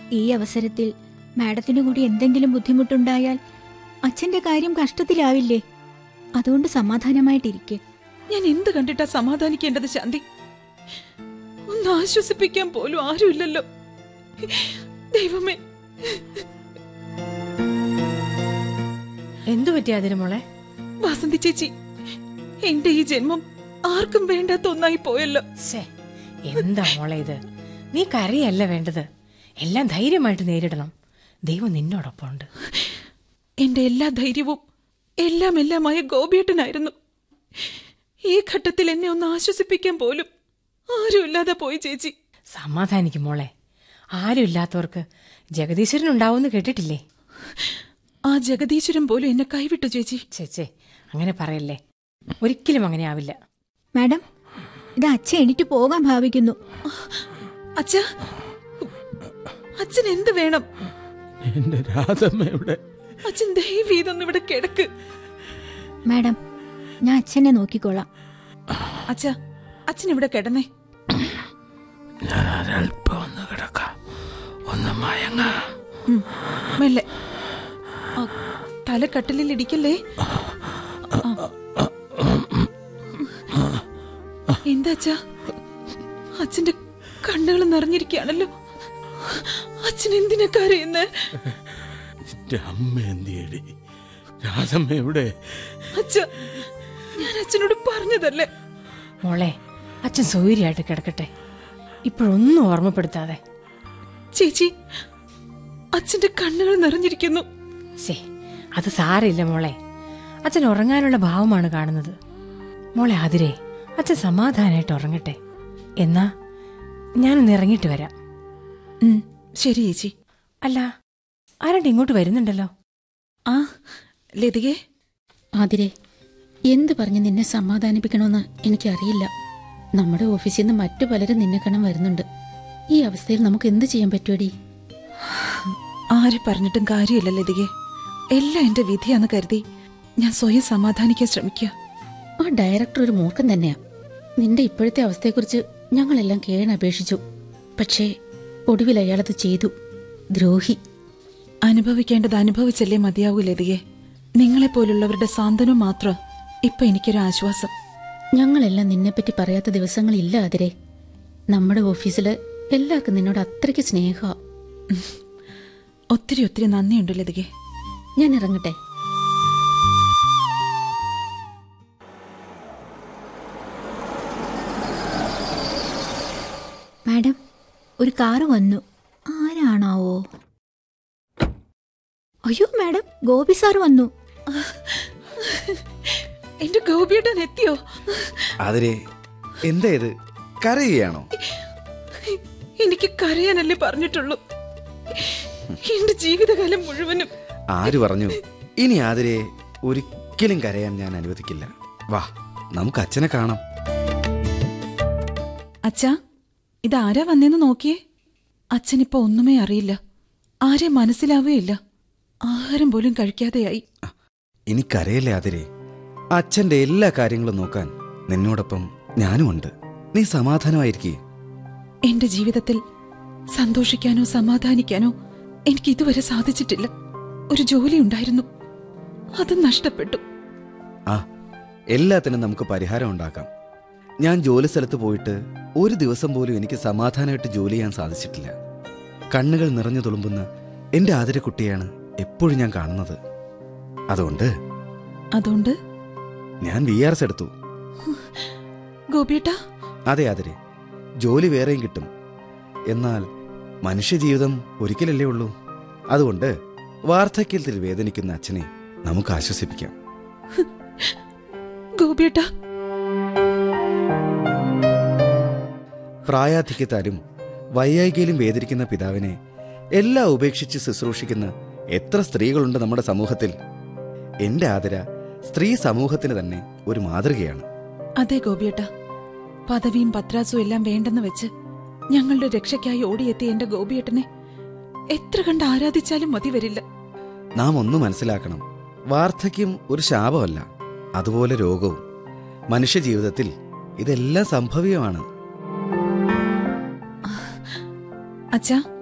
ഈ അവസരത്തിൽ മാഡത്തിനു കൂടി എന്തെങ്കിലും ബുദ്ധിമുട്ടുണ്ടായാൽ അച്ഛന്റെ കാര്യം കഷ്ടത്തിലാവില്ലേ അതുകൊണ്ട് സമാധാനമായിട്ടിരിക്കെ ഞാൻ എന്ത് കണ്ടിട്ടാ സമാധാനിക്കേണ്ടത് ശാന്തി ഒന്ന് ആശ്വസിപ്പിക്കാൻ പോലും ആരുമില്ലല്ലോ ദൈവമേ എന്തു പറ്റി അതിന് മോളെ വാസന്തി ചേച്ചി എന്റെ ഈ ജന്മം ആർക്കും വേണ്ടാത്ത ഒന്നായി പോയല്ലോ ശ്ശേ, എന്താ മോളെ ഇത് നീ കരയല്ല വേണ്ടത് എല്ലാം ധൈര്യമായിട്ട് നേരിടണം ദൈവം നിന്നോടൊപ്പം ഉണ്ട് എന്റെ എല്ലാ ധൈര്യവും എല്ലാം എല്ലാമായ ഗോപിയേട്ടനായിരുന്നു ഈ ഘട്ടത്തിൽ എന്നെ ഒന്ന് ആശ്വസിപ്പിക്കാൻ പോലും ആരുമില്ലാതെ പോയി ചേച്ചി സമാധാനിക്കും മോളെ ആരും ഇല്ലാത്തവർക്ക് ജഗദീശ്വരൻ ഉണ്ടാവുമെന്ന് കേട്ടിട്ടില്ലേ ആ ജഗദീശ്വരൻ പോലും എന്നെ കൈവിട്ടു ചേച്ചി ചേച്ചേ അങ്ങനെ പറയല്ലേ ഒരിക്കലും അങ്ങനെ ആവില്ല മാഡം ഇത് അച്ഛൻ എണീറ്റ് പോകാൻ ഭാവിക്കുന്നു അച്ഛ അച്ഛൻ എന്ത് വേണം എന്റെ രാധമ്മയുടെ അച്ഛൻ ദയവ് ഇതൊന്നും ഇവിടെ കിടക്ക് മാഡം ഞാൻ അച്ഛനെ നോക്കിക്കോളാം അച്ഛ അച്ഛൻ ഇവിടെ കിടന്നേ ഞാൻ ഒരല്പം ഒന്ന് കിടക്കാം ഒന്ന് മയങ്ങാം ഉം, മെല്ലെ ആ, തല കട്ടിലിൽ ഇടിക്കല്ലേ ആ. എന്താ അച്ഛാ അച്ഛന്റെ കണ്ണുകൾ നിറഞ്ഞിരിക്കുകയാണല്ലോ അച്ഛൻ എന്തിനാ കരയുന്നേ എന്റെ അമ്മ എന്തിയടി രാധമ്മ എവിടെ അച്ഛ ഞാൻ അച്ഛനോട് പറഞ്ഞതല്ലേ മോളെ അച്ഛൻ സൗകര്യമായിട്ട് കിടക്കട്ടെ ഇപ്പോഴൊന്നും ഓർമ്മപ്പെടുത്താതെ ചേച്ചി അച്ഛന്റെ കണ്ണുകൾ നിറഞ്ഞിരിക്കുന്നു ശേ അത് സാരമില്ല മോളെ അച്ഛൻ ഉറങ്ങാനുള്ള ഭാവമാണ് കാണുന്നത് മോളെ അതിരേ അച്ഛൻ സമാധാനമായിട്ട് ഉറങ്ങട്ടെ എന്നാ ഞാനൊന്ന് ഇറങ്ങിയിട്ട് വരാം ഉം, ശരി ചേച്ചി അല്ല ആരാണ്ട് ഇങ്ങോട്ട് വരുന്നുണ്ടല്ലോ ആ ലതികേ ആതിരെ എന്ത് പറഞ്ഞ് നിന്നെ സമാധാനിപ്പിക്കണമെന്ന് എനിക്കറിയില്ല നമ്മുടെ ഓഫീസിൽ നിന്ന് മറ്റു പലരും നിന്നെ കാണാൻ വരുന്നുണ്ട് ഈ അവസ്ഥയിൽ നമുക്ക് എന്ത് ചെയ്യാൻ പറ്റുമടി ആര് പറഞ്ഞിട്ടും കാര്യമില്ല ലതികെ എല്ലാം എന്റെ വിധിയാന്ന് കരുതി ഞാൻ സ്വയം സമാധാനിക്കാൻ ശ്രമിക്കുക ആ ഡയറക്ടർ ഒരു മൂർഖൻ തന്നെയാ നിന്റെ ഇപ്പോഴത്തെ അവസ്ഥയെക്കുറിച്ച് ഞങ്ങളെല്ലാം കേണപേക്ഷിച്ചു പക്ഷേ ഒടുവിൽ അയാളത് ചെയ്തു ദ്രോഹി അനുഭവിക്കേണ്ടത് അനുഭവിച്ചല്ലേ മതിയാവൂ ലതികെ നിങ്ങളെപ്പോലുള്ളവരുടെ സാന്ത്വനം മാത്രം ഇപ്പൊ എനിക്കൊരു ആശ്വാസം ഞങ്ങളെല്ലാം നിന്നെപ്പറ്റി പറയാത്ത ദിവസങ്ങളില്ല അതിരെ നമ്മുടെ ഓഫീസിൽ എല്ലാവർക്കും നിന്നോട് അത്രയ്ക്ക് സ്നേഹമാ ഒത്തിരി ഒത്തിരി നന്ദിയുണ്ട് ലതികെ ഞാൻ ഇറങ്ങട്ടെ മാഡം ഒരു കാറ് വന്നു ആരാണാവോ അയ്യോ മാഡം ഗോപി സാർ വന്നു എന്റെ ഗോപിയേട്ടൻ എത്തിയോ അതിരെ എന്താ ഇത് കരയുകയാണോ എനിക്ക് കരയാനല്ലേ പറഞ്ഞിട്ടുള്ളൂ എന്റെ ജീവിതകാലം മുഴുവനും ആര് പറഞ്ഞു ഇനി ആതിരെ ഒരിക്കലും കരയാൻ ഞാൻ അനുവദിക്കില്ല വാ നമുക്ക് അച്ഛനെ കാണാം അച്ഛാ ഇതാരാ വന്നേന്ന് നോക്കിയേ അച്ഛനിപ്പോ ഒന്നുമേ അറിയില്ല ആരെ മനസ്സിലാവുകയില്ല ആഹാരം പോലും കഴിക്കാതെയായി ഇനി കരയല്ലേ ആതിരെ അച്ഛന്റെ എല്ലാ കാര്യങ്ങളും നോക്കാൻ നിന്നോടൊപ്പം ഞാനും ഉണ്ട് നീ സമാധാനമായിരിക്കേ എന്റെ ജീവിതത്തിൽ സന്തോഷിക്കാനോ സമാധാനിക്കാനോ എനിക്ക് ഇതുവരെ സാധിച്ചിട്ടില്ല ഒരു ജോലി ഉണ്ടായിരുന്നു അത് നഷ്ടപ്പെട്ടു ആ എല്ലാത്തിനും നമുക്ക് പരിഹാരം ഉണ്ടാക്കാം ഞാൻ ജോലി സ്ഥലത്ത് പോയിട്ട് ഒരു ദിവസം പോലും എനിക്ക് സമാധാനമായിട്ട് ജോലി ചെയ്യാൻ സാധിച്ചിട്ടില്ല കണ്ണുകൾ നിറഞ്ഞു തുളുമ്പുന്ന എന്റെ ആതിരക്കുട്ടിയാണ് എപ്പോഴും ഞാൻ കാണുന്നത് അതുകൊണ്ട് അതുകൊണ്ട് ഞാൻ വി ആർ എസ് എടുത്തു ഗോപിയേട്ടാ അതെ ആതിരെ ജോലി വേറെയും കിട്ടും എന്നാൽ മനുഷ്യജീവിതം ഒരിക്കലല്ലേ ഉള്ളൂ അതുകൊണ്ട് വാർദ്ധക്യത്തിൽ വേദനിക്കുന്ന അച്ഛനെ നമുക്ക് ആശ്വസിപ്പിക്കാം ഗോപിയേട്ടാ പ്രായാധിക്യത്താലും വൈയായികയിലും വേദനിക്കുന്ന പിതാവിനെ എല്ലാം ഉപേക്ഷിച്ച് ശുശ്രൂഷിക്കുന്ന എത്ര സ്ത്രീകളുണ്ട് നമ്മുടെ സമൂഹത്തിൽ എന്റെ ആതിര സ്ത്രീ സമൂഹത്തിന് തന്നെ ഒരു മാതൃകയാണ് അതെ ഗോപിയേട്ടാ പദവിയും പത്രാസും എല്ലാം വേണ്ടെന്ന് വെച്ച് ഞങ്ങളുടെ രക്ഷയ്ക്കായി ഓടിയെത്തിയ എന്റെ ഗോപിയേട്ടനെ എത്ര കണ്ട് ആരാധിച്ചാലും മതി വരില്ല നാം ഒന്ന് മനസ്സിലാക്കണം വാർദ്ധക്യം ഒരു ശാപമല്ല അതുപോലെ രോഗവും മനുഷ്യജീവിതത്തിൽ ഇതെല്ലാം സംഭവ്യമാണ് അച്ഛാ